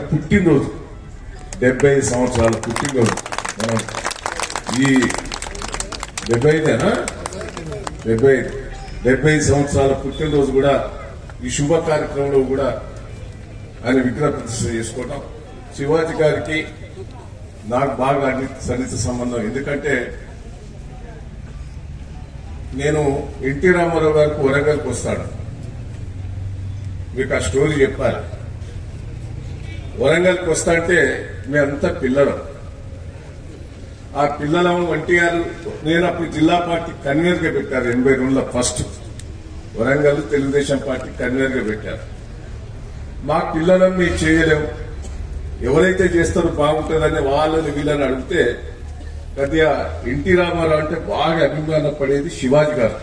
పుట్టినరోజు డెబ్బై సంవత్సరాల పుట్టినరోజు మనం ఈ డెబ్బై ఐదేనా డెబ్బై ఐదు డెబ్బై ఐదు సంవత్సరాల పుట్టినరోజు కూడా ఈ శుభ కార్యక్రమంలో కూడా ఆయన విగ్రహ ప్రతిష్ఠ చేసుకోవడం శివాజీ గారికి నాకు బాగా అన్ని సన్నిహిత సంబంధం ఎందుకంటే నేను ఎన్టీ రామారావు గారికి వరంగల్కి వస్తాడు మీకు ఆ స్టోరీ చెప్పాలి వరంగల్కి వస్తా అంటే మేమంతా పిల్లలం ఆ పిల్లలం ఎన్టీఆర్ నేను అప్పుడు జిల్లా పార్టీ కన్వీనర్ గా పెట్టారు ఎనభై రెండులో first Warangal Telugu Desam party convener గా పెట్టారు మా పిల్లలం మీరు చేయలేము ఎవరైతే చేస్తారో బాగుంటుందని వాళ్ళని వీళ్ళని అడిగితే కొద్దిగా ఎన్టీ రామారావు అంటే బాగా అభిమాన పడేది శివాజీ గారు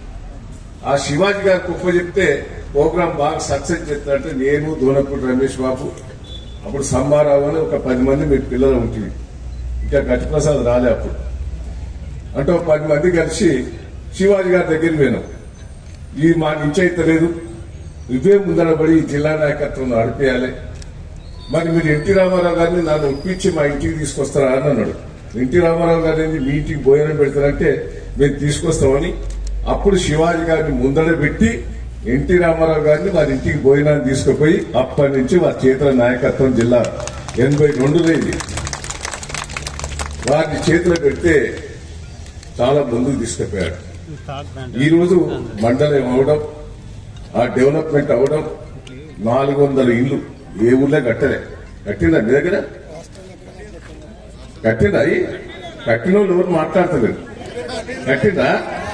ఆ శివాజీ గారికి గొప్ప చెప్తే ప్రోగ్రాం బాగా సక్సెస్ చేస్తారంటే నేను దూనపూడి రమేష్ బాబు అప్పుడు సమ్మారావు అని ఒక పది మంది మీ పిల్లలు ఉంటుంది ఇంకా గట్టిప్రసాద్ రాలే అప్పుడు అంటే ఒక పది మంది కలిసి శివాజీ గారి దగ్గర పోయినాం ఈ మా నుంచి అయితే లేదు ఇవే ముందరబడి ఈ జిల్లా నాయకత్వం నడిపేయాలి మరి మీరు ఎన్టీ రామారావు గారిని నన్ను ఒప్పించి మా ఇంటికి తీసుకొస్తారా అని అన్నాడు ఎన్టీ రామారావు గారిని మీ ఇంటికి భోజనం పెడతారంటే మేము తీసుకొస్తామని అప్పుడు శివాజీ గారిని ముందర పెట్టి ఎన్టీ రామారావు గారిని వారి ఇంటికి భోజనాన్ని తీసుకుపోయి అప్పటి నుంచి వారి చేతుల నాయకత్వం జిల్లా ఎనభై రెండులో ఇది వారిని చేతిలో పెడితే చాలా ముందుకు తీసుకుపోయాడు ఈ రోజు మండలం అవడం ఆ డెవలప్మెంట్ అవడం నాలుగు వందల ఇల్లు ఏ ఊర్లో కట్టలే కట్టిందా మీ దగ్గర కట్టిందా అయి కట్టిన వాళ్ళు ఎవరు మాట్లాడతలేదు కట్టిందా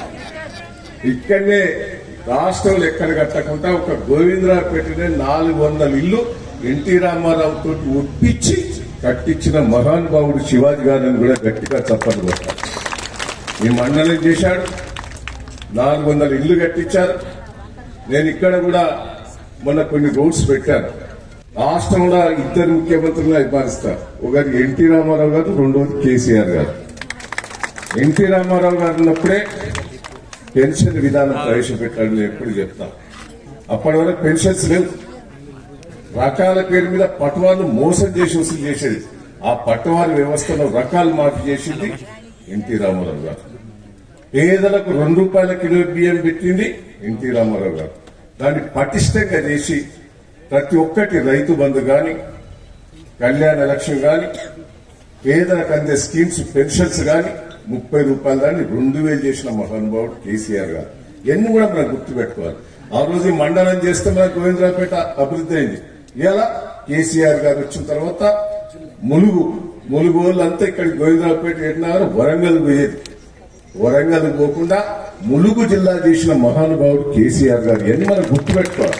ఇక్కడనే రాష్ట్రంలో ఎక్కడ కట్టకుండా ఒక గోవిందరావు పెట్టిన నాలుగు వందల ఇల్లు ఎన్టీ రామారావు తోటి ఒప్పించి కట్టించిన మహానుభావుడు శివాజీ గారిని కూడా గట్టిగా చప్పట్లు కొట్టారు ఈ మండలం చేశాడు నాలుగు వందల ఇల్లు కట్టించారు నేను ఇక్కడ కూడా మొన్న కొన్ని రూల్స్ పెట్టాను రాష్ట్రంలో ఇద్దరు ముఖ్యమంత్రులను అభిమానిస్తారు ఒకటి ఎన్టీ రామారావు గారు రెండోది కేసీఆర్ గారు ఎన్టీ రామారావు గారు ఉన్నప్పుడే పెన్షన్ విధానం ప్రవేశపెట్టాలని నేను ఎప్పుడు చెప్తా అప్పటి వరకు పెన్షన్స్ లేవు రకాల పేరు మీద పట్టువాళ్ళు మోసం చేసి వసూలు చేసేది ఆ పట్టువారి వ్యవస్థలో రకాలు మాఫీ చేసింది ఎన్టీ రామారావు గారు పేదలకు రెండు రూపాయల కిలో బియ్యం పెట్టింది ఎన్టీ రామారావు గారు దాన్ని పటిష్టంగా చేసి ప్రతి ఒక్కటి రైతు బంధు గాని కళ్యాణ లక్ష్యం గాని పేదలకు అందే స్కీమ్స్ పెన్షన్స్ గాని ముప్పై రూపాయల దాన్ని రెండు వేలు చేసిన మహానుభావుడు కేసీఆర్ గారు ఎన్ని కూడా మనం గుర్తుపెట్టుకోవాలి ఆ రోజు ఈ మండలం చేస్తే మన గోవిందరావుపేట అభివృద్ధి అయింది ఇలా కేసీఆర్ గారు వచ్చిన తర్వాత ములుగు ములుగు వాళ్ళంతా ఇక్కడ గోవిందరావుపేట ఎట్టినారు వరంగల్ పోయేది వరంగల్ పోకుండా ములుగు జిల్లా చేసిన మహానుభావుడు కేసీఆర్ గారు ఇవన్నీ మనం గుర్తుపెట్టుకోవాలి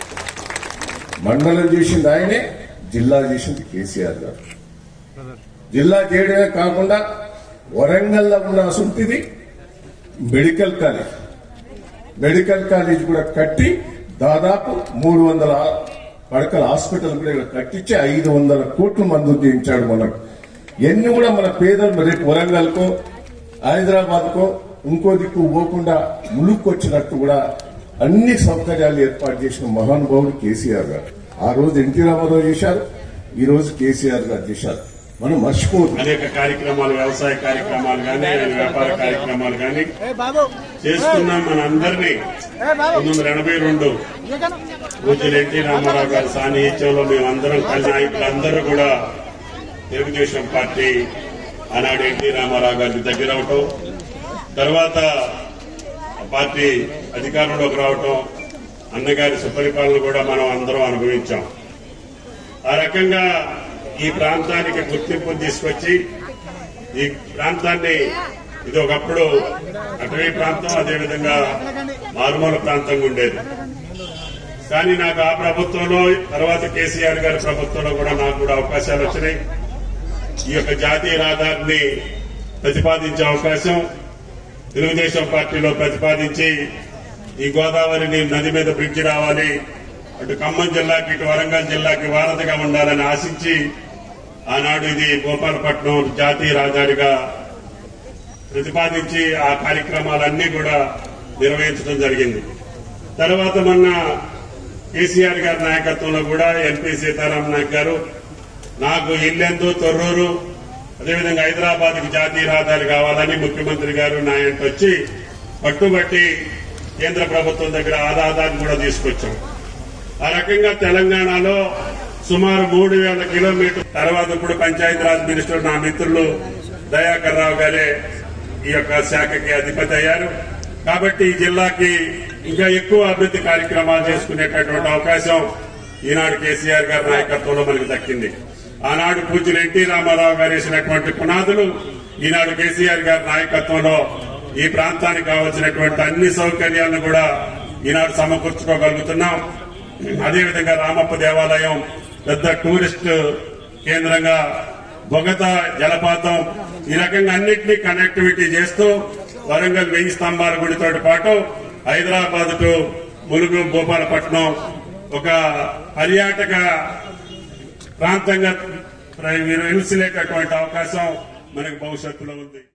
మండలం చేసింది ఆయనే జిల్లా చేసింది కేసీఆర్ గారు జిల్లా చేయడమే కాకుండా వరంగల్లో ఉన్న అసుంటిది మెడికల్ కాలేజ్ మెడికల్ కాలేజ్ కూడా కట్టి దాదాపు మూడు వందల పడకల హాస్పిటల్ కూడా ఇక్కడ కట్టించి ఐదు వందల కోట్లు మంజూరు చేయించాడు మనకు ఎన్ని కూడా మన పేదలు రేపు వరంగల్కో హైదరాబాద్ కో ఇంకో దిక్కు పోకుండా ములుక్కు వచ్చినట్టు కూడా అన్ని సౌకర్యాలు ఏర్పాటు చేసిన మహానుభావుడు కేసీఆర్ గారు ఆ రోజు ఎన్టీ రామారావు చేశారు ఈ రోజు కేసీఆర్ గారు చేశారు మనం మర్చిపోదు అనేక కార్యక్రమాలు వ్యవసాయ కార్యక్రమాలు కానీ వ్యాపార కార్యక్రమాలు కానీ చేసుకున్నాం మన అందరినీ పంతొమ్మిది వందల ఎనభై రెండు పూజలు ఎన్టీ రామారావు గారి సాన్నిహిత్యంలో మేమందరం కలిసి నాయకులందరూ కూడా తెలుగుదేశం పార్టీ ఆనాడు ఎన్టీ రామారావు గారికి దగ్గర అవటం తర్వాత ఆ పార్టీ అధికారంలోకి రావటం అన్నగారి సుపరిపాలన కూడా మనం అందరం అనుభవించాం ఆ రకంగా ఈ ప్రాంతానికి గుర్తింపు తీసుకొచ్చి ఈ ప్రాంతాన్ని ఇది ఒకప్పుడు అటవీ ప్రాంతం అదేవిధంగా మారుమూల ప్రాంతంగా ఉండేది కానీ నాకు ఆ ప్రభుత్వంలో తర్వాత కేసీఆర్ గారి ప్రభుత్వంలో కూడా నాకు కూడా అవకాశాలు వచ్చినాయి ఈ యొక్క జాతీయ రహదారిని ప్రతిపాదించే అవకాశం తెలుగుదేశం పార్టీలో ప్రతిపాదించి ఈ గోదావరిని నది మీద బ్రిడ్జి రావాలి అటు ఖమ్మం జిల్లాకి ఇటు వరంగల్ జిల్లాకి వారధిగా ఉండాలని ఆశించి ఆనాడు ఇది గోపాలపట్నం జాతీయ రహదారిగా ప్రతిపాదించి ఆ కార్యక్రమాలన్నీ కూడా నిర్వహించడం జరిగింది తర్వాత మొన్న కేసీఆర్ గారి నాయకత్వంలో కూడా ఎంపీ సీతారాం నాయక్ గారు నాకు ఇల్లెందు తొర్రూరు అదేవిధంగా హైదరాబాద్ కి జాతీయ రహదారి కావాలని ముఖ్యమంత్రి గారు నా ఇంట వచ్చి పట్టుబట్టి కేంద్ర ప్రభుత్వం దగ్గర ఆదాదాన్ని కూడా తీసుకొచ్చాం ఆ రకంగా తెలంగాణలో సుమారు మూడు వేల కిలోమీటర్ తర్వాత ఇప్పుడు పంచాయతీరాజ్ మినిస్టర్ నా మిత్రులు దయాకర్ రావు గారే ఈ యొక్క శాఖకి అధిపతి అయ్యారు కాబట్టి ఈ జిల్లాకి ఇంకా ఎక్కువ అభివృద్ధి కార్యక్రమాలు చేసుకునేటటువంటి అవకాశం ఈనాడు కేసీఆర్ గారి నాయకత్వంలో మనకు దక్కింది ఆనాడు పూజ్యులు ఎన్టీ రామారావు గారు వేసినటువంటి పునాదులు ఈనాడు కేసీఆర్ గారి నాయకత్వంలో ఈ ప్రాంతానికి కావలసినటువంటి అన్ని సౌకర్యాలను కూడా ఈనాడు సమకూర్చుకోగలుగుతున్నాం అదేవిధంగా రామప్ప దేవాలయం పెద్ద టూరిస్ట్ కేంద్రంగా బొగత జలపాతం ఈ రకంగా అన్నింటినీ కనెక్టివిటీ చేస్తూ వరంగల్ వెయ్యి స్తంభాల గుడితో పాటు హైదరాబాద్ టు ములుగు భూపాలపట్నం ఒక పర్యాటక ప్రాంతంగా నిలిచిలేటటువంటి అవకాశం మనకు భవిష్యత్తులో ఉంది